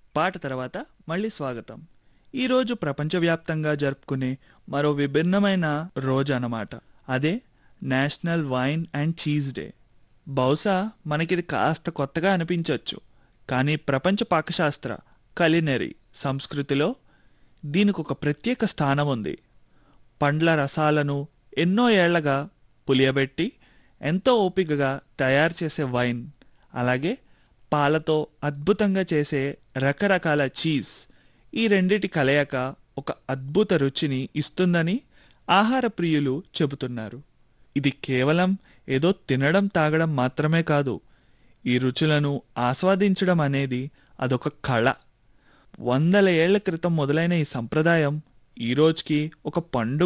పాట తర్వాత మళ్ళీ స్వాగతం ఈరోజు ప్రపంచవ్యాప్తంగా జరుపుకునే మరో విభిన్నమైన రోజు అన్నమాట అదే national wine and cheese day బహుశా మనకిది కాస్త కొత్తగా అనిపించవచ్చు కానీ ప్రపంచ పాకశాస్త్ర కలినరీ సంస్కృతిలో దీనికి ఒక ప్రత్యేక స్థానం ఉంది పండ్ల రసాలను ఎన్నో ఏళ్లగా పులియబెట్టి ఎంతో ఓపికగా తయారు చేసే వైన్ అలాగే పాలతో అద్భుతంగా చేసే రకరకాల చీజ్ ఈ రెండిటి కలయిక ఒక అద్భుత రుచిని ఇస్తుందని ఆహార ప్రియులు చెబుతున్నారు ఇది కేవలం ఏదో తినడం తాగడం మాత్రమే కాదు ఈ రుచులను ఆస్వాదించడం అనేది అదొక కళ వందల ఏళ్ల క్రితం మొదలైన ఈ సంప్రదాయం ఈ రోజుకి ఒక పండుగ